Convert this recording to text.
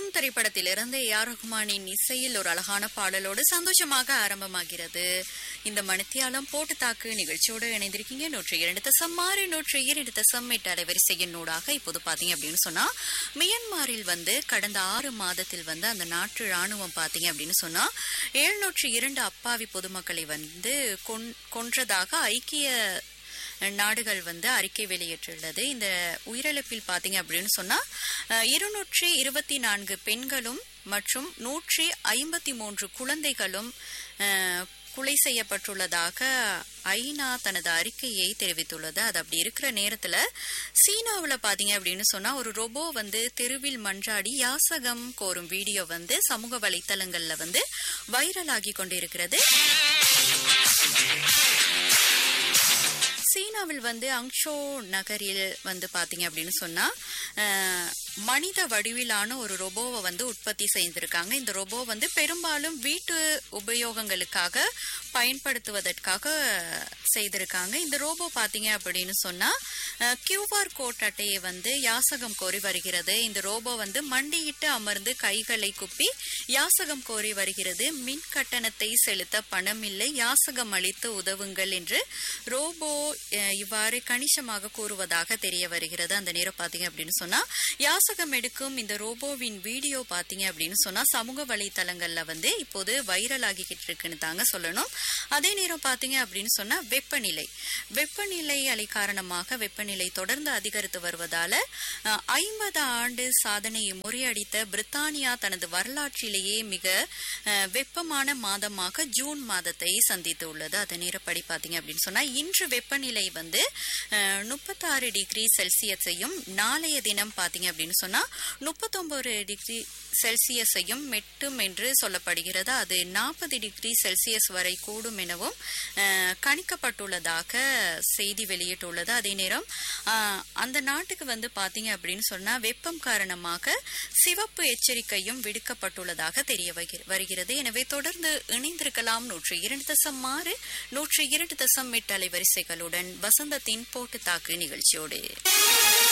June திரைப்படத்திலிருந்து A R ரஹ்மானின் இசையில் ஒரு அழகான பாடலோடு சந்தோஷமாக ஆரம்பமாகிறது இந்த மணித்தியாலம் போட்டு தாக்கு நிகழ்ச்சியோடு இணைந்திருக்கீங்க நூற்றி இரண்டு தசம் ஆறு நூற்றி இரண்டு தசம் எட்டு அலைவரிசையின் நூடாக இப்போது பாத்தீங்க அப்படின்னு சொன்னா மியன்மாரில் வந்து கடந்த ஆறு மாதத்தில் வந்து அந்த நாட்டு ராணுவம் பாத்தீங்க அப்படின்னு சொன்னா எழுநூற்றி இரண்டு அப்பாவி பொதுமக்களை வந்து கொன்- கொன்றதாக ஐக்கிய நாடுகள் வந்து அறிக்கை வெளியிட்டுள்ளது இந்த உயிரிழப்பில் பாத்தீங்க அப்படின்னு சொன்னா அஹ், இருநூற்றி இருபத்தி நான்கு பெண்களும் மற்றும் நூற்றி ஐம்பத்தி மூன்று குழந்தைகளும் அஹ், கொலை செய்யப்பட்டுள்ளதாக ஐநா தனது அறிக்கையை தெரிவித்துள்ளது அது அப்படி இருக்கிற நேரத்துல சீனாவுல பாத்தீங்க அப்படின்னு சொன்னா ஒரு ரோபோ வந்து தெருவில் மன்றாடி யாசகம் கோரும் வீடியோ வந்து சமூக வலைத்தளங்கள்ல வந்து வைரலாகி கொண்டிருக்கிறது சீனாவில் வந்து அங்ஷோ நகரில் வந்து பாத்தீங்க அப்படின்னு சொன்னா அஹ், மனித வடிவிலான ஒரு ரோபோவை வந்து உற்பத்தி செய்திருக்காங்க இந்த ரோபோ வந்து பெரும்பாலும் வீட்டு உபயோகங்களுக்காக பயன்படுத்துவதற்காக செய்திருக்காங்க இந்த ரோபோ பாத்தீங்க அப்படின்னு சொன்னா கியூஆர் கோட் அட்டையை வந்து யாசகம் கோரி வருகிறது இந்த ரோபோ வந்து மண்டியிட்டு அமர்ந்து கைகளை குப்பி யாசகம் கோரி வருகிறது மின் கட்டணத்தை செலுத்த பணம் இல்லை யாசகம் அளித்து உதவுங்கள் என்று ரோபோ அஹ், இவ்வாறு கணிசமாக கூறுவதாக தெரிய வருகிறது அந்த நேரம் பாத்தீங்க அப்படின்னு சொன்னா யாசகம் எடுக்கும் இந்த ரோபோவின் வீடியோ பாத்தீங்க அப்படின்னு சொன்னா சமூக வலைத்தளங்கள்ல வந்து இப்போது வைரல் ஆகிக்கிட்டு இருக்குன்னு தாங்க சொல்லணும் அதே நேரம் பாத்தீங்க அப்படின்னு சொன்னா வெப்பநிலை வெப்பநிலை அலை காரணமாக வெப்பநிலை தொடர்ந்து அதிகரித்து வருவதால ஐம்பது ஆண்டு சாதனையை முறியடித்த பிரித்தானியா தனது வரலாற்றிலேயே மிக அஹ், வெப்பமான மாதமாக ஜூன் மாதத்தை சந்தித்து உள்ளது அதே நேரப்படி பாத்தீங்க அப்படின்னு சொன்னா இன்று வெப்பநிலை வந்து முப்பத்தாறு டிகிரி செல்சியஸையும் நாளைய தினம் பாத்தீங்க அப்படின்னு சொன்னா முப்பத்தொன்பது டிகிரி செல்சியஸையும் மெட்டும் என்று சொல்லப்படுகிறது அது நாற்பது டிகிரி செல்சியஸ் வரை கூடும் எனவும் அஹ், கணிக்கப்பட்டுள்ளதாக செய்தி வெளியிட்டுள்ளது அதே நேரம் அஹ், அந்த நாட்டுக்கு வந்து பாத்தீங்க அப்படின்னு சொன்னா வெப்பம் காரணமாக சிவப்பு எச்சரிக்கையும் விடுக்கப்பட்டுள்ளதாக தெரிய வகி- வருகிறது எனவே தொடர்ந்து இணைந்திருக்கலாம் நூற்றி இரண்டு தசம் ஆறு நூற்றி இரண்டு தசம் எட்டு அலைவரிசைகளுடன் வசந்தத்தின் போட்டு தாக்கு நிகழ்ச்சியோடு